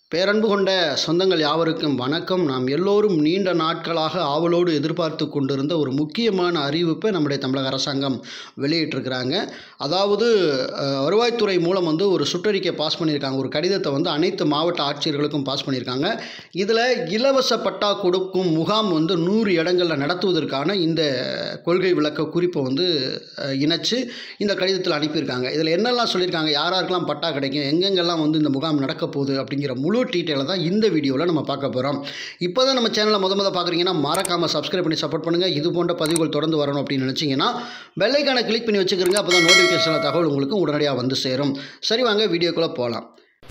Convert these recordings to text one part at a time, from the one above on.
பேரன்பு கொண்ட சொந்தங்கள் யாவருக்கும் வணக்கம் நாம் எல்லோரும் நீண்ட நாட்களாக ஆவலோடு எதிர்பார்த்து கொண்டிருந்த ஒரு முக்கியமான அறிவிப்பை நம்முடைய தமிழக அரசாங்கம் வெளியிட்டிருக்கிறாங்க அதாவது அஹ், வருவாய்த்துறை மூலம் வந்து ஒரு சுற்றறிக்கை பாஸ் பண்ணியிருக்காங்க ஒரு கடிதத்தை வந்து அனைத்து மாவட்ட ஆட்சியர்களுக்கும் பாஸ் பண்ணியிருக்காங்க இதில் இலவச பட்டா கொடுக்கும் முகாம் வந்து நூறு இடங்களில் நடத்துவதற்கான இந்த கொள்கை விளக்க குறிப்பை வந்து அஹ், இணைச்சு இந்த கடிதத்தில் அனுப்பியிருக்காங்க இதில் என்னெல்லாம் சொல்லியிருக்காங்க யார் யாருக்கெல்லாம் பட்டா கிடைக்கும் எங்கெங்கெல்லாம் வந்து இந்த முகாம் நடக்க போகுது அப்படிங்கிற முழு டீட்டெயிலை தான் இந்த வீடியோவில் நம்ம பார்க்க போகிறோம் இப்போ தான் நம்ம சேனலை முத முத பார்க்குறீங்கன்னா மறக்காமல் சப்ஸ்கிரைப் பண்ணி சப்போர்ட் பண்ணுங்கள் இது போன்ற பதிவுகள் தொடர்ந்து வரணும் அப்படின்னு நினச்சிங்கன்னா பெல்லைக்கான கிளிக் பண்ணி வச்சுக்கிறங்க அப்போ தான் நோட்டிஃபிகேஷனில் தகவல் உங்களுக்கு உடனடியாக வந்து சேரும் சரி வாங்க வீடியோக்குள்ளே போகலாம்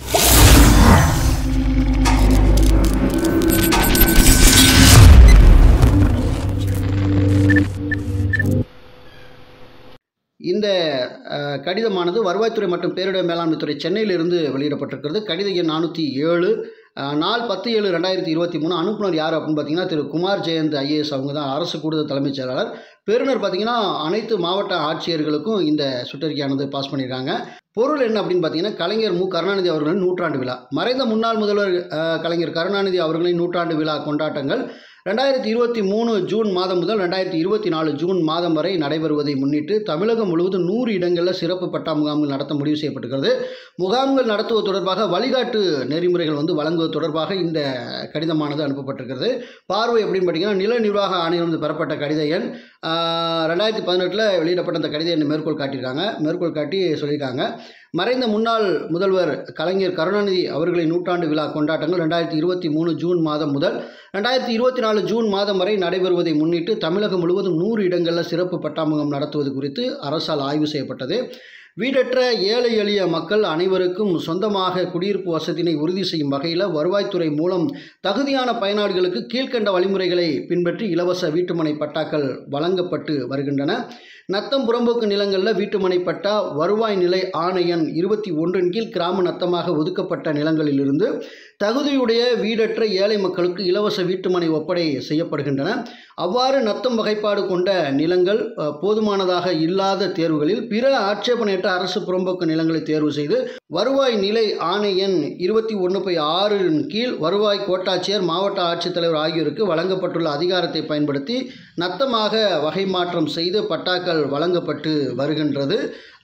இந்த அஹ், கடிதமானது வருவாய்த்துறை மற்றும் பேரிடர் மேலாண்மை துறை சென்னையிலிருந்து வெளியிடப்பட்டிருக்கிறது கடித எண் நானூற்றி ஏழு நாள் பத்து ஏழு ரெண்டாயிரத்தி இருபத்தி மூணு அனுப்புனர் யார் அப்படின்னு பார்த்தீங்கன்னா திரு குமார் ஜெயந்த் ஐஏஎஸ் அவங்க தான் அரசு கூடுதல் தலைமைச் செயலாளர் பெறுநர் பார்த்தீங்கன்னா அனைத்து மாவட்ட ஆட்சியர்களுக்கும் இந்த சுற்றறிக்கையானது பாஸ் பண்ணியிருக்காங்க பொருள் என்ன அப்படின்னு பார்த்தீங்கன்னா கலைஞர் மு கருணாநிதி அவர்களின் நூற்றாண்டு விழா மறைந்த முன்னாள் முதல்வர் அஹ், கலைஞர் கருணாநிதி அவர்களின் நூற்றாண்டு விழா கொண்டாட்டங்கள் ரெண்டாயிரத்தி இருபத்தி மூணு ஜூன் மாதம் முதல் ரெண்டாயிரத்தி இருபத்தி நாலு ஜூன் மாதம் வரை நடைபெறுவதை முன்னிட்டு தமிழகம் முழுவதும் நூறு இடங்களில் சிறப்பு பட்டா முகாம்கள் நடத்த முடிவு செய்யப்பட்டிருக்கிறது முகாம்கள் நடத்துவது தொடர்பாக வழிகாட்டு நெறிமுறைகள் வந்து வழங்குவது தொடர்பாக இந்த கடிதமானது அனுப்பப்பட்டிருக்கிறது பார்வை எப்படின்னு பார்த்தீங்கன்னா நில நிர்வாக ஆணையம் பெறப்பட்ட கடித எண் ஆஹ், ரெண்டாயிரத்தி பதினெட்டில் வெளியிடப்பட்ட அந்த கடித எண்ணை மேற்கோள் காட்டியிருக்காங்க மேற்கோள் காட்டி சொல்லியிருக்காங்க மறைந்த முன்னாள் முதல்வர் கலைஞர் கருணாநிதி அவர்களின் நூற்றாண்டு விழா கொண்டாட்டங்கள் ரெண்டாயிரத்தி இருபத்தி மூணு ஜூன் மாதம் முதல் ரெண்டாயிரத்தி இருபத்தி நாலு ஜூன் மாதம் வரை நடைபெறுவதை முன்னிட்டு தமிழகம் முழுவதும் நூறு இடங்களில் சிறப்பு பட்டாமுகம் நடத்துவது குறித்து அரசால் ஆய்வு செய்யப்பட்டது வீடற்ற ஏழை எளிய மக்கள் அனைவருக்கும் சொந்தமாக குடியிருப்பு வசதியினை உறுதி செய்யும் வகையில் வருவாய்த்துறை மூலம் தகுதியான பயனாளிகளுக்கு கீழ்க்கண்ட வழிமுறைகளை பின்பற்றி இலவச வீட்டுமனை பட்டாக்கள் வழங்கப்பட்டு வருகின்றன நத்தம் புறம்போக்கு நிலங்களில் வீட்டுமனை பட்டா வருவாய் நிலை ஆணையன் இருபத்தி ஒன்றின் கீழ் கிராம நத்தமாக ஒதுக்கப்பட்ட நிலங்களிலிருந்து தகுதியுடைய வீடற்ற ஏழை மக்களுக்கு இலவச வீட்டுமனை ஒப்படை செய்யப்படுகின்றன அவ்வாறு நத்தம் வகைப்பாடு கொண்ட நிலங்கள் அஹ், போதுமானதாக இல்லாத தேர்வுகளில் பிற ஆட்சேபனையற்ற அரசு புறம்போக்கு நிலங்களை தேர்வு செய்து வருவாய் நிலை ஆணையன் இருபத்தி ஒன்று பை ஆறின் கீழ் வருவாய் கோட்டாட்சியர் மாவட்ட ஆட்சித்தலைவர் ஆகியோருக்கு வழங்கப்பட்டுள்ள அதிகாரத்தை பயன்படுத்தி நத்தமாக வகை மாற்றம் செய்து பட்டாக்கள் வழங்கப்பட்டு வருகின்றது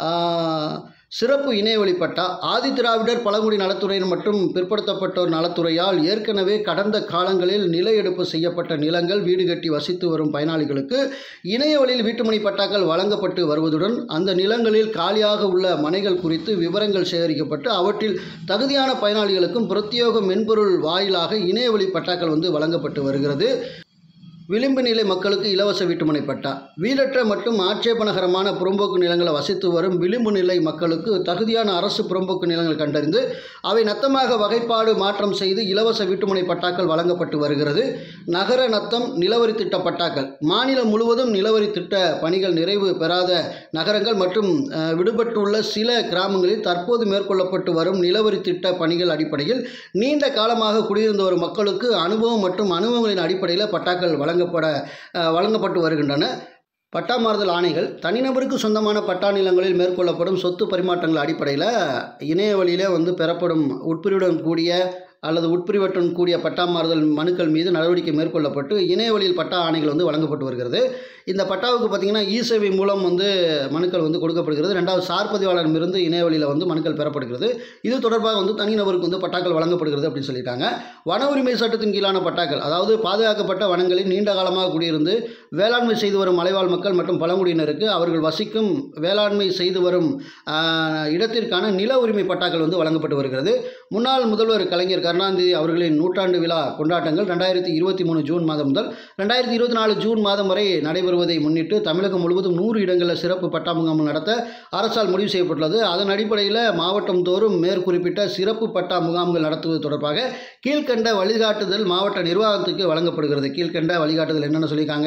ஆஹ், சிறப்பு இணையவழி பட்டா ஆதிதிராவிடர் பழங்குடி நலத்துறையினர் மற்றும் பிற்படுத்தப்பட்டோர் நலத்துறையால் ஏற்கனவே கடந்த காலங்களில் நில எடுப்பு செய்யப்பட்ட நிலங்கள் வீடு கட்டி வசித்து வரும் பயனாளிகளுக்கு இணைய வழியில் வீட்டுமனை பட்டாக்கள் வழங்கப்பட்டு வருவதுடன் அந்த நிலங்களில் காலியாக உள்ள மனைகள் குறித்து விவரங்கள் சேகரிக்கப்பட்டு அவற்றில் தகுதியான பயனாளிகளுக்கும் பிரத்யேக மென்பொருள் வாயிலாக இணையவழி பட்டாக்கள் வந்து வழங்கப்பட்டு வருகிறது விளிம்பு நிலை மக்களுக்கு இலவச வீட்டுமனை பட்டா வீடற்ற மற்றும் ஆட்சேபனகரமான புறம்போக்கு நிலங்களை வசித்து வரும் விளிம்பு நிலை மக்களுக்கு தகுதியான அரசு புறம்போக்கு நிலங்கள் கண்டறிந்து அவை நத்தமாக வகைப்பாடு மாற்றம் செய்து இலவச வீட்டுமனை பட்டாக்கள் வழங்கப்பட்டு வருகிறது நகர நத்தம் நிலவரி திட்ட பட்டாக்கள் மாநிலம் முழுவதும் நிலவரி திட்ட பணிகள் நிறைவு பெறாத நகரங்கள் மற்றும் அஹ், விடுபட்டுள்ள சில கிராமங்களில் தற்போது மேற்கொள்ளப்பட்டு வரும் நிலவரி திட்ட பணிகள் அடிப்படையில் நீண்ட காலமாக குடியிருந்து வரும் மக்களுக்கு அனுபவம் மற்றும் அனுபவங்களின் அடிப்படையில் பட்டாக்கள் வழங்கப்பட அஹ், வழங்கப்பட்டு வருகின்றன பட்டா மாறுதல் ஆணைகள் தனிநபருக்கு சொந்தமான பட்டா நிலங்களில் மேற்கொள்ளப்படும் சொத்து பரிமாற்றங்கள் அடிப்படையில் இணைய வழியிலே வந்து பெறப்படும் உட்பிரிவுடன் கூடிய அல்லது உட்பிரிவற்றுடன் கூடிய பட்டா மாறுதல் மனுக்கள் மீது நடவடிக்கை மேற்கொள்ளப்பட்டு இணைய வழியில் பட்டா ஆணைகள் வந்து வழங்கப்பட்டு வருகிறது இந்த பட்டாவுக்கு பார்த்திங்கன்னா இ சேவை மூலம் வந்து மனுக்கள் வந்து கொடுக்கப்படுகிறது ரெண்டாவது சார் பதிவாளரிடமிருந்து இணைய வழியில் வந்து மனுக்கள் பெறப்படுகிறது இது தொடர்பாக வந்து தனிநபருக்கு வந்து பட்டாக்கள் வழங்கப்படுகிறது அப்படின்னு சொல்லியிருக்காங்க வன உரிமை சட்டத்தின் கீழான பட்டாக்கள் அதாவது பாதுகாக்கப்பட்ட வனங்களில் நீண்ட காலமாக குடியிருந்து வேளாண்மை செய்து வரும் மலைவாழ் மக்கள் மற்றும் பழங்குடியினருக்கு அவர்கள் வசிக்கும் வேளாண்மை செய்து வரும் ஆஹ், இடத்திற்கான நில உரிமை பட்டாக்கள் வந்து வழங்கப்பட்டு வருகிறது முன்னாள் முதல்வர் கலைஞர் கருணாநிதி அவர்களின் நூற்றாண்டு விழா கொண்டாட்டங்கள் ரெண்டாயிரத்தி இருபத்தி மூணு ஜூன் மாதம் முதல் ரெண்டாயிரத்தி இருபத்தி நாலு ஜூன் மாதம் வரை நடைபெறுவதை முன்னிட்டு தமிழகம் முழுவதும் நூறு இடங்களில் சிறப்பு பட்டா முகாம்கள் நடத்த அரசால் முடிவு செய்யப்பட்டுள்ளது அதன் அடிப்படையில் மாவட்டம் தோறும் மேற்குறிப்பிட்ட சிறப்பு பட்டா முகாம்கள் நடத்துவது தொடர்பாக கீழ்க்கண்ட வழிகாட்டுதல் மாவட்ட நிர்வாகத்துக்கு வழங்கப்படுகிறது கீழ்க்கண்ட வழிகாட்டுதல் என்னென்ன சொல்லியிருக்காங்க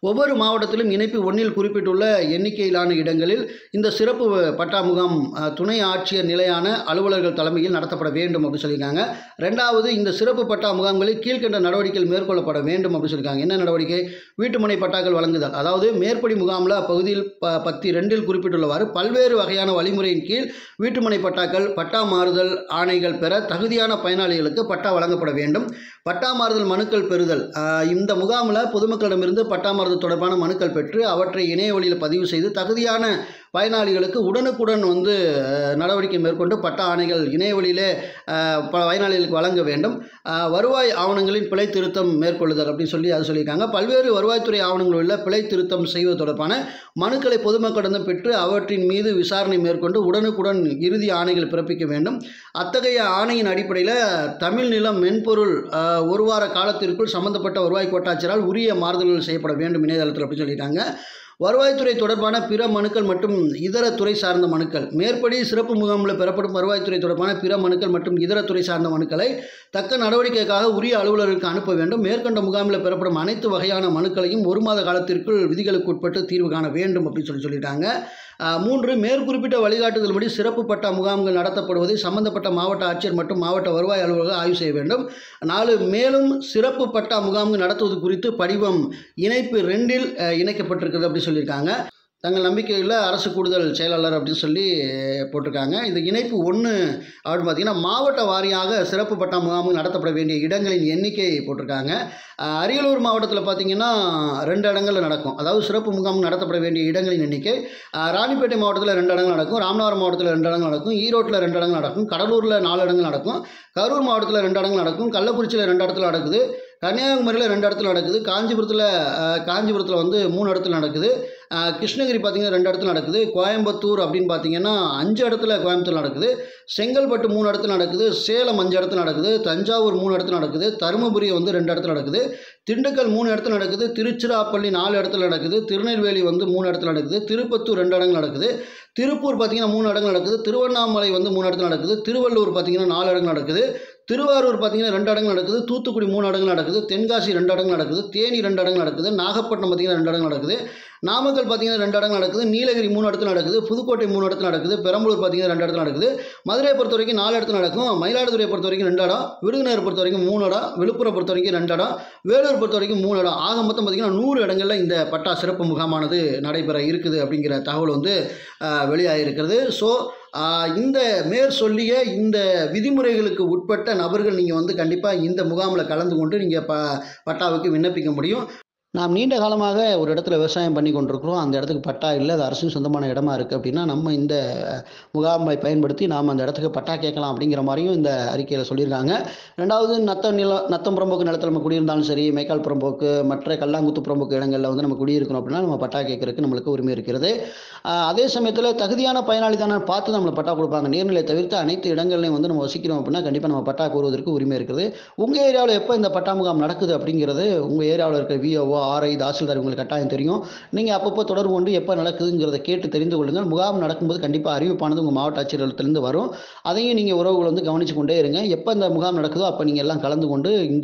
ஒவ்வொரு மாவட்டத்திலும் இணைப்பு ஒன்றில் குறிப்பிட்டுள்ள எண்ணிக்கையிலான இடங்களில் இந்த சிறப்பு பட்டா முகாம் அஹ், துணை ஆட்சியர் நிலையான அலுவலர்கள் தலைமையில் நடத்தப்பட வேண்டும் அப்படின்னு சொல்லியிருக்காங்க ரெண்டாவது இந்த சிறப்பு பட்டா முகாம்களில் கீழ்கண்ட நடவடிக்கைகள் மேற்கொள்ளப்பட வேண்டும் அப்படின்னு சொல்லியிருக்காங்க என்ன நடவடிக்கை வீட்டுமனை பட்டாக்கள் வழங்குதல் அதாவது மேற்படி முகாமில் அப்பகுதியில் ப பத்தி ரெண்டில் குறிப்பிட்டுள்ளவாறு பல்வேறு வகையான வழிமுறையின் கீழ் வீட்டுமனை பட்டாக்கள் பட்டா மாறுதல் ஆணைகள் பெற தகுதியான பயனாளிகளுக்கு பட்டா வழங்கப்பட வேண்டும் பட்டா மாறுதல் மனுக்கள் பெறுதல் ஆஹ் இந்த முகாமில் பொதுமக்களிடமிருந்து பட்டா மாறுதல் தொடர்பான மனுக்கள் பெற்று அவற்றை இணைய வழியில் பதிவு செய்து தகுதியான பயனாளிகளுக்கு உடனுக்குடன் வந்து அஹ், நடவடிக்கை மேற்கொண்டு பட்டா ஆணைகள் இணைய வழியிலே அஹ், ப- பயனாளிகளுக்கு வழங்க வேண்டும் அஹ், வருவாய் ஆவணங்களின் பிழை திருத்தம் மேற்கொள்ளுதல் அப்படின்னு சொல்லி அது சொல்லியிருக்காங்க பல்வேறு வருவாய்த்துறை ஆவணங்களில் உள்ள பிழை திருத்தம் செய்வது தொடர்பான மனுக்களை பொதுமக்களிடம் பெற்று அவற்றின் மீது விசாரணை மேற்கொண்டு உடனுக்குடன் இறுதி ஆணைகள் பிறப்பிக்க வேண்டும் அத்தகைய ஆணையின் அடிப்படையில் தமிழ் நிலம் மென்பொருள் அஹ், ஒரு வார காலத்திற்குள் சம்பந்தப்பட்ட வருவாய் கோட்டாட்சியரால் உரிய மாறுதல்கள் செய்யப்பட வேண்டும் இணையதளத்தில் அப்படின்னு சொல்லியிருக்காங்க வருவாய்த்துறை தொடர்பான பிற மனுக்கள் மற்றும் இதர துறை சார்ந்த மனுக்கள் மேற்படி சிறப்பு முகாமில் பெறப்படும் வருவாய்த்துறை தொடர்பான பிற மனுக்கள் மற்றும் இதர துறை சார்ந்த மனுக்களை தக்க நடவடிக்கைக்காக உரிய அலுவலருக்கு அனுப்ப வேண்டும் மேற்கண்ட முகாமில் பெறப்படும் அனைத்து வகையான மனுக்களையும் ஒரு மாத காலத்திற்குள் விதிகளுக்கு உட்பட்டு தீர்வு காண வேண்டும் அப்படின்னு சொல்லி சொல்லிட்டாங்க ஆஹ், மூன்று மேற்குறிப்பிட்ட வழிகாட்டுதல்படி சிறப்பு பட்டா முகாம்கள் நடத்தப்படுவதை சம்பந்தப்பட்ட மாவட்ட ஆட்சியர் மற்றும் மாவட்ட வருவாய் அலுவலர்கள் ஆய்வு செய்ய வேண்டும் நாலு மேலும் சிறப்பு பட்டா முகாம்கள் நடத்துவது குறித்து படிவம் இணைப்பு ரெண்டில் அஹ், இணைக்கப்பட்டிருக்கிறது அப்படி சொல்லியிருக்காங்க தங்கள் நம்பிக்கையில் அரசு கூடுதல் செயலாளர் அப்படின்னு சொல்லி போட்டிருக்காங்க இந்த இணைப்பு ஒன்று அப்படின்னு பார்த்தீங்கன்னா மாவட்ட வாரியாக சிறப்பு பட்டா முகாம்கள் நடத்தப்பட வேண்டிய இடங்களின் எண்ணிக்கை போட்டிருக்காங்க அஹ், அரியலூர் மாவட்டத்தில் பார்த்தீங்கன்னா ரெண்டு இடங்களில் நடக்கும் அதாவது சிறப்பு முகாம் நடத்தப்பட வேண்டிய இடங்களின் எண்ணிக்கை அஹ், ராணிப்பேட்டை மாவட்டத்தில் ரெண்டு இடங்கள் நடக்கும் ராமநாதபுரம் மாவட்டத்தில் ரெண்டு இடங்கள் நடக்கும் ஈரோட்டில் ரெண்டு இடங்கள் நடக்கும் கடலூரில் நாலு இடங்கள் நடக்கும் கரூர் மாவட்டத்தில் ரெண்டு இடங்கள் நடக்கும் கள்ளக்குறிச்சியில் ரெண்டு இடத்துல நடக்குது கன்னியாகுமரியில் ரெண்டு இடத்துல நடக்குது காஞ்சிபுரத்தில் அஹ், காஞ்சிபுரத்தில் வந்து மூணு இடத்துல நடக்குது அஹ், கிருஷ்ணகிரி பார்த்தீங்கன்னா ரெண்டு இடத்துல நடக்குது கோயம்புத்தூர் அப்படின்னு பார்த்தீங்கன்னா அஞ்சு இடத்துல கோயம்புத்தூர் நடக்குது செங்கல்பட்டு மூணு இடத்துல நடக்குது சேலம் அஞ்சு இடத்துல நடக்குது தஞ்சாவூர் மூணு இடத்துல நடக்குது தருமபுரி வந்து ரெண்டு இடத்துல நடக்குது திண்டுக்கல் மூணு இடத்துல நடக்குது திருச்சிராப்பள்ளி நாலு இடத்துல நடக்குது திருநெல்வேலி வந்து மூணு இடத்துல நடக்குது திருப்பத்தூர் ரெண்டு இடங்கள் நடக்குது திருப்பூர் பார்த்தீங்கன்னா மூணு இடங்கள் நடக்குது திருவண்ணாமலை வந்து மூணு இடத்துல நடக்குது திருவள்ளூர் பார்த்தீங்கன்னா நாலு இடங்கள் நடக்குது திருவாரூர் பார்த்தீங்கன்னா ரெண்டு இடங்கள் நடக்குது தூத்துக்குடி மூணு இடங்கள் நடக்குது தென்காசி ரெண்டு இடங்கள் நடக்குது தேனி ரெண்டு இடங்கள் நடக்குது நாகப்பட்டினம் பார்த்தீங்கன்னா ரெண்டு இடங்கள் நடக்குது நாமக்கல் பார்த்தீங்கன்னா ரெண்டு இடங்கள் நடக்குது நீலகிரி மூணு இடத்துல நடக்குது புதுக்கோட்டை மூணு இடத்துல நடக்குது பெரம்பலூர் பார்த்தீங்கன்னா ரெண்டு இடத்துல நடக்குது மதுரையை பொறுத்த வரைக்கும் நாலு இடத்துல நடக்கும் மயிலாடுதுறையை பொறுத்த வரைக்கும் ரெண்டு இடம் விருதுநகர் பொறுத்த வரைக்கும் மூணு இடம் விழுப்புரம் பொறுத்த வரைக்கும் ரெண்டு இடம் வேலூர் பொறுத்த வரைக்கும் மூணு இடம் ஆக மொத்தம் பார்த்தீங்கன்னா நூறு இடங்களில் இந்த பட்டா சிறப்பு முகாமானது நடைபெற இருக்குது அப்படிங்கிற தகவல் வந்து ஆஹ், வெளியாகிருக்கிறது ஸோ இந்த மேற் சொல்லிய இந்த விதிமுறைகளுக்கு உட்பட்ட நபர்கள் நீங்கள் வந்து கண்டிப்பாக இந்த முகாமில் கலந்து கொண்டு நீங்கள் ப பட்டாவுக்கு விண்ணப்பிக்க முடியும் நாம் நீண்ட காலமாக ஒரு இடத்துல விவசாயம் பண்ணி கொண்டிருக்கிறோம் அந்த இடத்துக்கு பட்டா இல்லை அது அரசின் சொந்தமான இடமா இருக்குது அப்படின்னா நம்ம இந்த முகாமை பயன்படுத்தி நாம் அந்த இடத்துக்கு பட்டா கேட்கலாம் அப்படிங்கிற மாதிரியும் இந்த அறிக்கையில் சொல்லியிருக்காங்க ரெண்டாவது நத்தம் நிலம் நத்தம் புறம்போக்கு நிலத்தில் நம்ம குடியிருந்தாலும் சரி மேய்க்கால் புறம்போக்கு மற்ற கல்லாங்குத்து புறம்போக்கு இடங்களில் வந்து நம்ம குடியிருக்கணும் அப்படின்னா நம்ம பட்டா கேட்கறதுக்கு நம்மளுக்கு உரிமை இருக்கிறது ஆஹ் அதே சமயத்தில் தகுதியான பயனாளி தானே பார்த்து நம்மளை பட்டா கொடுப்பாங்க நீர்நிலை தவிர்த்து அனைத்து இடங்கள்லையும் வந்து நம்ம வசிக்கிறோம் அப்படின்னா கண்டிப்பாக நம்ம பட்டா கோருவதற்கு உரிமை இருக்குது உங்கள் ஏரியாவில் எப்போ இந்த பட்டா முகாம் நடக்குது அப்படிங்கிறது உங்கள் ஏரியாவில் இருக்கிற விஓஓ ஆர்ஐ தாசில்தார் உங்களுக்கு கட்டாயம் தெரியும் நீங்கள் அப்பப்போ தொடர்பு கொண்டு எப்போ நடக்குதுங்கிறத கேட்டு தெரிந்து கொள்ளுங்கள் முகாம் நடக்கும்போது கண்டிப்பாக அறிவிப்பானது உங்கள் மாவட்ட ஆட்சியர்களுக்கு வரும் அதையும் நீங்கள் உறவுகள் வந்து கவனித்து கொண்டே இருங்க எப்போ இந்த முகாம் நடக்குதோ அப்போ நீங்கள் எல்லாம் கலந்து கொண்டு இந்த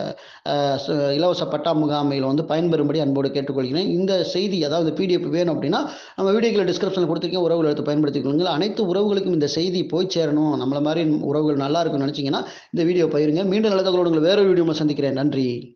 அஹ், ச- இலவச பட்டா முகாமையில் வந்து பயன்பெறும்படி அன்போடு கேட்டுக்கொள்கிறேன் இந்த செய்தி அதாவது பிடிஎஃப் வேணும் அப்படின்னா நம்ம வீடியோக்கில் டிஸ்கிரிப்ஷனில் கொடுத்துருக்கேன் உறவுகள் எடுத்து பயன்படுத்திக் கொள்ளுங்கள் அனைத்து உறவுகளுக்கும் இந்த செய்தி போய் சேரணும் நம்மள மாதிரி உறவுகள் நல்லா இருக்கும்னு நினச்சிங்கன்னா இந்த வீடியோ பயிருங்க மீண்டும் நல்ல தகவலோடு உங்களை வேற வீடியோவில் சந்திக்கிறேன் நன்றி